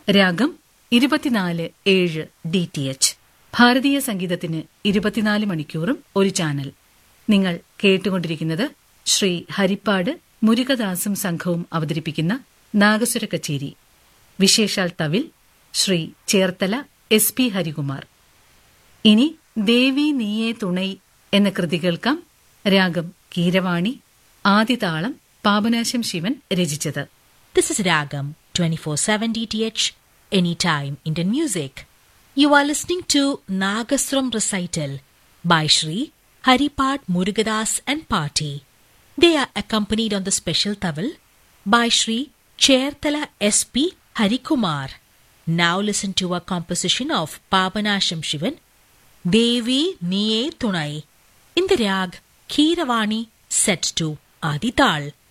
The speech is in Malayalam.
രാഗം ഇരുപത്തിനാല് ഏഴ് ഡി ടി എച്ച് ഭാരതീയ സംഗീതത്തിന് ഇരുപത്തിനാല് മണിക്കൂറും ഒരു ചാനൽ നിങ്ങൾ കേട്ടുകൊണ്ടിരിക്കുന്നത് ശ്രീ ഹരിപ്പാട് മുരുകദാസും സംഘവും അവതരിപ്പിക്കുന്ന നാഗസ്വര കച്ചേരി വിശേഷാൽ തവിൽ ശ്രീ ചേർത്തല എസ് പി ഹരികുമാർ ഇനി ദേവി നീയേ തുണൈ എന്ന കൃതി കേൾക്കാം രാഗം കീരവാണി ആദിതാളം പാപനാശം ശിവൻ രചിച്ചത് This is Ragam 24/7 DTH anytime Indian music. You are listening to Nagasram recital by Shri Haripad Murugadas and Party. They are accompanied on the special tawil by Shri Chertala SP Harikumar. Now listen to a composition of Pabanasham Shivan, Devi Niye Tunai, in the rag Kiravani set to Adital.